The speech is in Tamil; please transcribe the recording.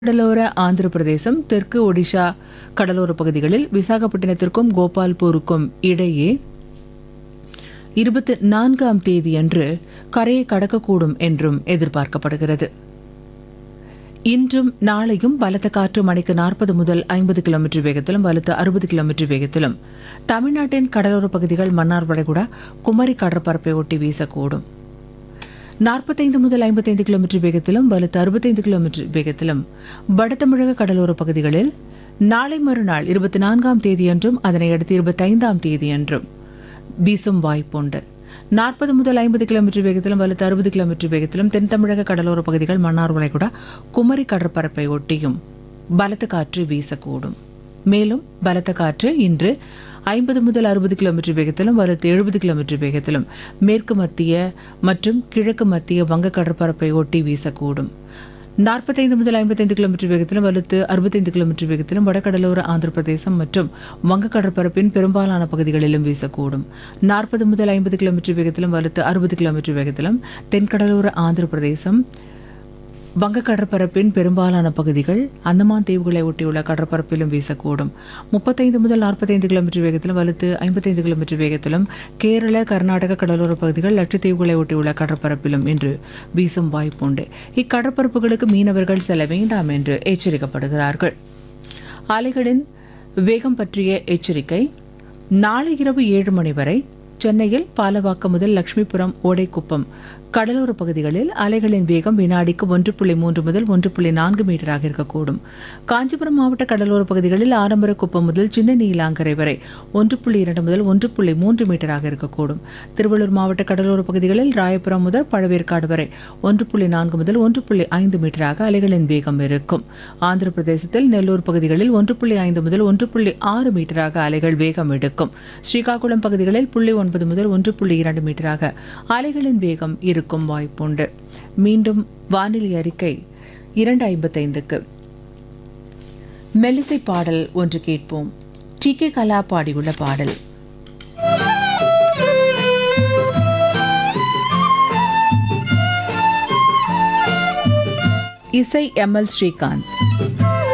கடலோர ஆந்திர பிரதேசம் தெற்கு ஒடிஷா கடலோர பகுதிகளில் விசாகப்பட்டினத்திற்கும் கோபால்பூருக்கும் இடையே இருபத்தி நான்காம் தேதியன்று கரையை கடக்கக்கூடும் என்றும் எதிர்பார்க்கப்படுகிறது இன்றும் நாளையும் பலத்த காற்று மணிக்கு நாற்பது முதல் ஐம்பது கிலோமீட்டர் வேகத்திலும் பலத்த அறுபது கிலோமீட்டர் வேகத்திலும் தமிழ்நாட்டின் கடலோர பகுதிகள் மன்னார் வளைகுடா குமரி கடற்பரப்பை ஒட்டி வீசக்கூடும் நாற்பத்தைந்து முதல் ஐம்பத்தைந்து கிலோமீட்டர் வேகத்திலும் பலத்த அறுபத்தைந்து கிலோமீட்டர் வேகத்திலும் வட தமிழக கடலோர பகுதிகளில் நாளை மறுநாள் இருபத்தி நான்காம் தேதியன்றும் அதனை அடுத்து இருபத்தைந்தாம் தேதியன்றும் வீசும் வாய்ப்புண்டு நாற்பது முதல் ஐம்பது கிலோமீட்டர் வேகத்திலும் பலத்த அறுபது கிலோமீட்டர் வேகத்திலும் தென் தமிழக கடலோர பகுதிகள் மன்னார் வளைகுடா குமரி கடற்பரப்பை ஒட்டியும் பலத்த காற்று வீசக்கூடும் மேலும் பலத்த காற்று இன்று ஐம்பது முதல் அறுபது கிலோமீட்டர் வேகத்திலும் வலுத்து எழுபது கிலோமீட்டர் வேகத்திலும் மேற்கு மத்திய மற்றும் கிழக்கு மத்திய வங்க கடற்பரப்பை ஒட்டி வீசக்கூடும் நாற்பத்தைந்து முதல் ஐம்பத்தைந்து கிலோமீட்டர் வேகத்திலும் வலுத்து அறுபத்தைந்து கிலோமீட்டர் வேகத்திலும் வடகடலோர ஆந்திர பிரதேசம் மற்றும் வங்க கடற்பரப்பின் பெரும்பாலான பகுதிகளிலும் வீசக்கூடும் நாற்பது முதல் ஐம்பது கிலோமீட்டர் வேகத்திலும் வலுத்து அறுபது கிலோமீட்டர் வேகத்திலும் தென்கடலோர ஆந்திர பிரதேசம் வங்க கடற்பரப்பின் பெரும்பாலான பகுதிகள் அந்தமான் தீவுகளை ஒட்டியுள்ள கடற்பரப்பிலும் வீசக்கூடும் முப்பத்தைந்து முதல் நாற்பத்தைந்து கிலோமீட்டர் வேகத்திலும் வலுத்து ஐம்பத்தைந்து கிலோமீட்டர் வேகத்திலும் கேரள கர்நாடக கடலோர பகுதிகள் லட்சத்தீவுகளை ஒட்டியுள்ள கடற்பரப்பிலும் இன்று வீசும் வாய்ப்புண்டு இக்கடற்பரப்புகளுக்கு மீனவர்கள் செல்ல வேண்டாம் என்று எச்சரிக்கப்படுகிறார்கள் அலைகளின் வேகம் பற்றிய எச்சரிக்கை நாளை இரவு ஏழு மணி வரை சென்னையில் பாலவாக்கம் முதல் லட்சுமிபுரம் ஓடைக்குப்பம் கடலோர பகுதிகளில் அலைகளின் வேகம் வினாடிக்கு ஒன்று புள்ளி மூன்று முதல் ஒன்று புள்ளி நான்கு மீட்டராக இருக்கக்கூடும் காஞ்சிபுரம் மாவட்ட கடலோர பகுதிகளில் ஆரம்பரக்குப்பம் முதல் சின்ன நீலாங்கரை வரை ஒன்று புள்ளி இரண்டு முதல் ஒன்று புள்ளி மூன்று மீட்டராக இருக்கக்கூடும் திருவள்ளூர் மாவட்ட கடலோர பகுதிகளில் ராயபுரம் முதல் பழவேற்காடு வரை ஒன்று புள்ளி நான்கு முதல் ஒன்று புள்ளி ஐந்து மீட்டராக அலைகளின் வேகம் இருக்கும் ஆந்திர பிரதேசத்தில் நெல்லூர் பகுதிகளில் ஒன்று புள்ளி ஐந்து முதல் ஒன்று புள்ளி ஆறு மீட்டராக அலைகள் வேகம் எடுக்கும் ஸ்ரீகாகுளம் பகுதிகளில் புள்ளி ஒன்பது முதல் ஒன்று புள்ளி இரண்டு மீட்டராக அலைகளின் வேகம் இருக்கும் வாய்ப்புண்டு மீண்டும் வானிலை அறிக்கை இரண்டு ஐம்பத்தைந்துக்கு மெல்லிசை பாடல் ஒன்று கேட்போம் டி கே கலா பாடியுள்ள பாடல் இசை எம் எல் ஸ்ரீகாந்த்